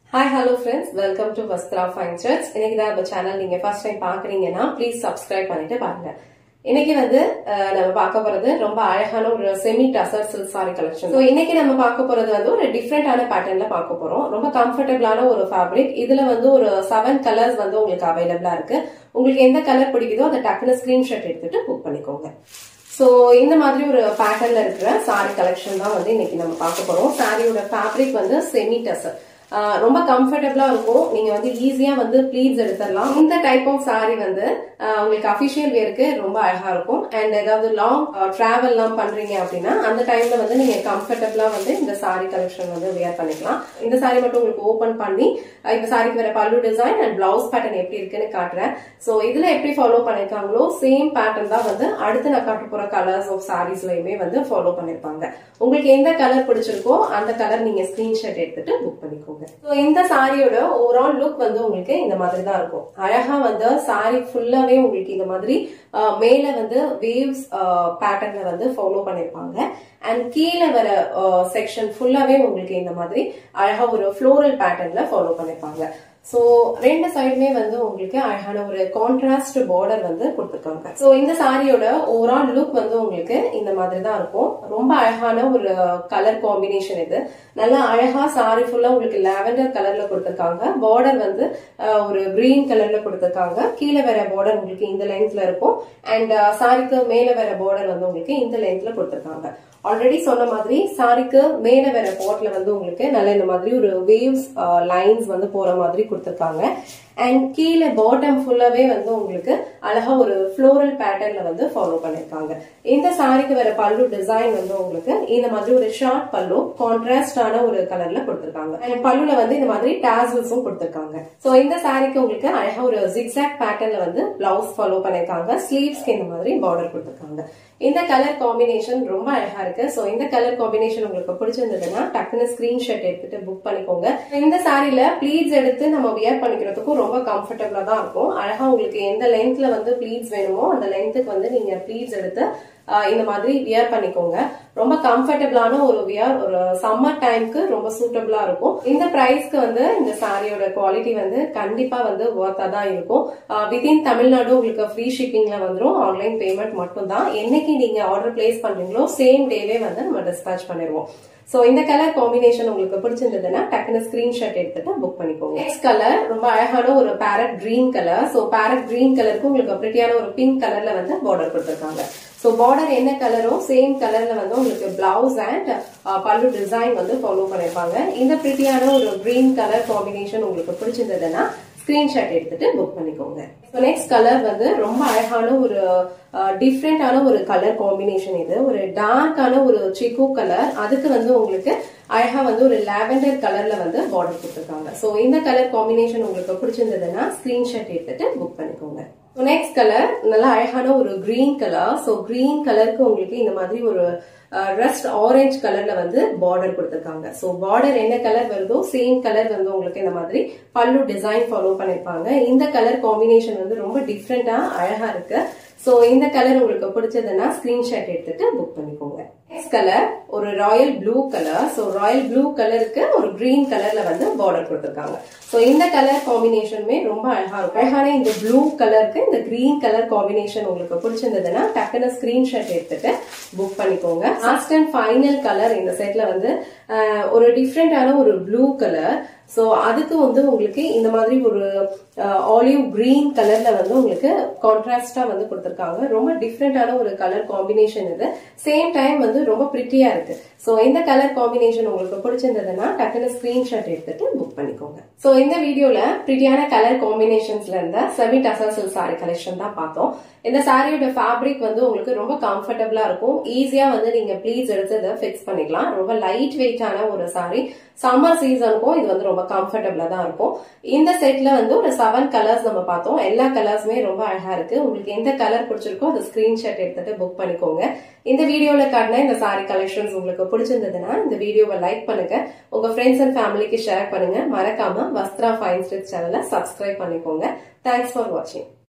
hi hello friends welcome to Vastra fine stitch இன்னைக்கு தான் நம்ம சேனல் நீங்க ஃபர்ஸ்ட் டைம் பாக்குறீங்கன்னா ப்ளீஸ் சப்ஸ்கிரைப் பண்ணிட்டு பாருங்க இன்னைக்கு வந்து அஹ், நம்ம பார்க்க போறது ரொம்ப அழகான ஒரு semi tussar silk sari collection so இன்னைக்கு நம்ம பார்க்க போறது வந்து ஒரு டிஃப்ரெண்டான பேட்டர்ன்ல பார்க்க போறோம் ரொம்ப கம்ஃபர்டபுளான ஒரு ஃபேப்ரிக் இதுல வந்து ஒரு செவன் கலர்ஸ் வந்து உங்களுக்கு அவைலபிளா இருக்கு உங்களுக்கு எந்த கலர் பிடிக்குதோ அதை டக்குனு ஸ்கிரீன்ஷாட் எடுத்துட்டு புக் பண்ணிக்கோங்க ஸோ இந்த மாதிரி ஒரு பேட்டர்ன்ல இருக்கிற சாரி கலெக்ஷன் தான் வந்து இன்னைக்கு நம்ம பார்க்க போறோம் சாரியோட ஃபேப்ரிக் வந்து செமி டசர் ரொம்ப கம்ஃபர்டபுளா இருக்கும் நீங்க வந்து ஈஸியா வந்து ப்ளீட்ஸ் எடுத்துடலாம் இந்த டைப் ஆஃப் சாரி வந்து ஆஹ் உங்களுக்கு அபிஷியல் வேருக்கு ரொம்ப அழகா இருக்கும் அண்ட் ஏதாவது லாங் டிராவல் எல்லாம் பண்றீங்க அப்படின்னா அந்த டைம்ல வந்து நீங்க கம்ஃபர்டபுளா வந்து இந்த சாரி கலெக்ஷன் வந்து வியர் பண்ணிக்கலாம் இந்த சாரி மட்டும் உங்களுக்கு ஓபன் பண்ணி ஆஹ் இந்த சாரிக்கு வர பல்லு டிசைன் அண்ட் பிளவுஸ் பேட்டர்ன் எப்படி இருக்குன்னு காட்டுறேன் சோ இதுல எப்படி ஃபாலோ பண்ணிருக்காங்களோ சேம் பேட்டர்ன் தான் வந்து அடுத்து நான் காட்ட போற கலர்ஸ் ஆஃப் சாரீஸ்லயுமே வந்து ஃபாலோ பண்ணிருப்பாங்க உங்களுக்கு எந்த கலர் பிடிச்சிருக்கோ அந்த கலர் நீங்க ஸ்கிரீன்ஷாட் எடுத்துட்டு புக் பண்ணிக்கோங்க ஸோ இந்த சாரியோட ஓவரால் லுக் வந்து உங்களுக்கு இந்த மாதிரி தான் இருக்கும் அழகா வந்து சாரி ஃபுல்லாவே உங்களுக்கு இந்த மாதிரி ஆஹ், மேல வந்து வேவ்ஸ் பேட்டர்ன்ல வந்து ஃபாலோ பண்ணிருப்பாங்க அண்ட் கீழே வர செக்ஷன் ஃபுல்லாவே உங்களுக்கு இந்த மாதிரி அழகா ஒரு ஃப்ளோரல் பேட்டர்ன்ல ஃபாலோ பண்ணிருப்பாங்க சோ ரெண்டு சைடுமே வந்து உங்களுக்கு அழகான ஒரு கான்ட்ராஸ்ட் பார்டர் வந்து கொடுத்துருக்காங்க சோ இந்த சாரியோட ஓவரால் லுக் வந்து உங்களுக்கு இந்த மாதிரி தான் இருக்கும் ரொம்ப அழகான ஒரு கலர் காம்பினேஷன் இது நல்லா அழகா சாரி ஃபுல்லா உங்களுக்கு லாவெண்டர் கலர்ல கொடுத்துருக்காங்க பார்டர் வந்து அஹ், ஒரு கிரீன் கலர்ல கொடுத்துருக்காங்க கீழே வர பார்டர் உங்களுக்கு இந்த லென்த்ல இருக்கும் அண்ட் சாரிக்கு மேல வர பார்டர் வந்து உங்களுக்கு இந்த லென்த்ல கொடுத்துருக்காங்க ஆல்ரெடி சொன்ன மாதிரி சாரிக்கு மேல வர பாட்ல வந்து உங்களுக்கு நல்ல இந்த மாதிரி ஒரு வேவ்ஸ் லைன்ஸ் வந்து போற மாதிரி கொடுத்துருக்காங்க அண்ட் கீழே பாட்டம் ஃபுல்லாவே வந்து உங்களுக்கு அழகா ஒரு ஃப்ளோரல் பேட்டர்ன்ல வந்து ஃபாலோ பண்ணிருக்காங்க இந்த சாரிக்கு வர பல்லு டிசைன் வந்து உங்களுக்கு இந்த மாதிரி ஒரு ஷார்ட் பல்லு கான்ட்ராஸ்டான ஒரு கலர்ல கொடுத்திருக்காங்க அண்ட் பல்லுல வந்து இந்த மாதிரி டாசல்ஸும் கொடுத்திருக்காங்க சோ இந்த சாரிக்கு உங்களுக்கு அழகா ஒரு ஜிக்ஸாக் பேட்டர்ன்ல வந்து பிளவுஸ் ஃபாலோ பண்ணிருக்காங்க ஸ்லீவ்ஸ்க்கு இந்த மாதிரி பார்டர் கொடுத்திருக்காங்க இந்த கலர் காம்பினேஷன் ரொம்ப அழகா இருக்கு சோ இந்த கலர் காம்பினேஷன் உங்களுக்கு பிடிச்சிருந்ததுன்னா டக்குனு ஸ்கிரீன்ஷாட் எடுத்துட்டு புக் பண்ணிக்கோங்க இந்த சாரில ப்ளீட்ஸ் எடுத்து நம்ம வியர் பண்ணிக்கிறதுக்கும் ரொம்ப கம்ஃபர்டபுளா தான் இருக்கும் அழகா உங்களுக்கு எந்த லென்த்ல வந்து ப்ளீட்ஸ் வேணுமோ அந்த லென்த்துக்கு வந்து நீங்க ப்ளீட்ஸ் எடுத்து ஆஹ், இந்த மாதிரி வியர் பண்ணிக்கோங்க ரொம்ப கம்ஃபர்டபுளான ஒரு வியர் ஒரு சம்மர் டைம்க்கு ரொம்ப சூட்டபிளா இருக்கும் இந்த பிரைஸ்க்கு வந்து இந்த சாரியோட குவாலிட்டி வந்து கண்டிப்பா வந்து ஒர்த்தா தான் இருக்கும் வித்தின் தமிழ்நாடு உங்களுக்கு ஃப்ரீ ஷிப்பிங்ல வந்துரும் ஆன்லைன் பேமெண்ட் மட்டும் தான் என்னைக்கு நீங்க ஆர்டர் பிளேஸ் பண்றீங்களோ சேம் டேவே வந்து நம்ம டிஸ்பேச் பண்ணிடுவோம் சோ இந்த கலர் காம்பினேஷன் உங்களுக்கு பிடிச்சிருந்ததுன்னா டக்குனு ஸ்கிரீன்ஷாட் எடுத்துட்டு புக் பண்ணிக்கோங்க நெக்ஸ்ட் கலர் ரொம்ப அழகான ஒரு parrot green colour so parrot green கலருக்கு உங்களுக்கு பிரிட்டியான ஒரு பிங்க் கலர்ல வந்து பார்டர் கொடுத்திருக்காங்க சோ பார்டர் என்ன கலரோ சேம் கலர்ல வந்து உங்களுக்கு பிளவுஸ் அண்ட் பல்லு டிசைன் வந்து ஃபாலோ பண்ணிருப்பாங்க இந்த பிரிட்டியான ஒரு கிரீன் கலர் காம்பினேஷன் உங்களுக்கு பிடிச்சிருந்ததுன்னா ஸ்கிரீன்ஷாட் எடுத்துட்டு புக் பண்ணிக்கோங்க நெக்ஸ்ட் கலர் வந்து ரொம்ப அழகான ஒரு டிஃப்ரெண்டான ஒரு கலர் காம்பினேஷன் இது ஒரு டார்க்கான ஒரு சிக்கு கலர் அதுக்கு வந்து உங்களுக்கு அழகா வந்து ஒரு லாவெண்டர் கலர்ல வந்து பார்டர் கொடுத்துருக்காங்க சோ இந்த கலர் காம்பினேஷன் உங்களுக்கு பிடிச்சிருந்ததுன்னா ஸ்கிரீன்ஷாட் எடுத்துட்டு புக் பண்ணிக்கோங்க நெக்ஸ்ட் கலர் நல்லா அழகான ஒரு கிரீன் கலர் சோ கிரீன் கலருக்கு உங்களுக்கு இந்த மாதிரி ஒரு ரஸ்ட் ஆரஞ்சு கலர்ல வந்து பார்டர் கொடுத்திருக்காங்க சோ பார்டர் என்ன கலர் வருதோ சேம் கலர் வந்து உங்களுக்கு இந்த மாதிரி பல்லு டிசைன் ஃபாலோ பண்ணிருப்பாங்க இந்த கலர் காம்பினேஷன் வந்து ரொம்ப டிஃப்ரெண்டா அழகா இருக்கு சோ இந்த கலர் உங்களுக்கு பிடிச்சதுன்னா ஸ்கிரீன்ஷாட் எடுத்துட்டு புக் பண்ணிக்கோங்க நெக்ஸ்ட் கலர் ஒரு royal blue colour so royal blue கலருக்கு ஒரு கிரீன் கலர்ல வந்து பார்டர் கொடுத்திருக்காங்க சோ இந்த கலர் காம்பினேஷனுமே ரொம்ப அழகா இருக்கும் அழகான இந்த ப்ளூ கலருக்கு இந்த கிரீன் கலர் காம்பினேஷன் உங்களுக்கு பிடிச்சிருந்ததுன்னா டக்குனு ஸ்கிரீன்ஷாட் எடுத்துட்டு புக் பண்ணிக்கோங்க லாஸ்ட் அண்ட் ஃபைனல் கலர் இந்த செட்ல வந்து அஹ், ஒரு டிஃப்ரெண்டான ஒரு ப்ளூ கலர் சோ அதுக்கு வந்து உங்களுக்கு இந்த மாதிரி ஒரு ஆலிவ் கிரீன் கலர்ல வந்து உங்களுக்கு கான்ட்ராஸ்டா வந்து கொடுத்திருக்காங்க ரொம்ப டிஃப்ரெண்டான ஒரு கலர் காம்பினேஷன் இது சேம் டைம் வந்து ரொம்ப பிரிட்டியா இருக்கு சோ இந்த கலர் காம்பினேஷன் உங்களுக்கு பிடிச்சிருந்ததுன்னா டக்குனு ஸ்கிரீன்ஷாட் எடுத்துட்டு புக் பண்ணிக்கோங்க சோ இந்த வீடியோல பிரிட்டியான கலர் காம்பினேஷன்ஸ்ல இருந்த செமி டசல் சாரி கலெக்ஷன் தான் பார்த்தோம் இந்த சாரியோட ஃபேப்ரிக் வந்து உங்களுக்கு ரொம்ப கம்ஃபர்டபுளா இருக்கும் ஈஸியா வந்து நீங்க ப்ளீஸ் எடுத்து இதை ஃபிக்ஸ் பண்ணிக்கலாம் ரொம்ப லைட் வெயிட்டான ஒரு சாரி சம்மர் சீசனுக்கும் இது வந்து ரொம்ப கம்ஃபர்டபுளா தான் இருக்கும் இந்த செட்ல வந்து ஒரு செவன் கலர்ஸ் நம்ம பார்த்தோம் எல்லா கலர்ஸுமே ரொம்ப அழகா இருக்கு உங்களுக்கு எந்த கலர் பிடிச்சிருக்கோ அதை ஸ்கிரீன்ஷாட் எடுத்துட்டு புக் பண்ணிக்கோங்க இந்த வீடியோல காட்டின இந்த சாரி கலெக்ஷன்ஸ் உங்களுக்கு பிடிச்சிருந்ததுன்னா இந்த வீடியோவை லைக் பண்ணுங்க உங்க ஃப்ரெண்ட்ஸ் அண்ட் ஃபேமிலிக்கு ஷேர் பண்ணுங்க மறக்காம வஸ்த்ரா ஃபைன் ஸ்டிச் சேனலை சப்ஸ்கிரைப் பண்ணிக்கோங்க தேங்க்ஸ் ஃபார் வாட்சிங்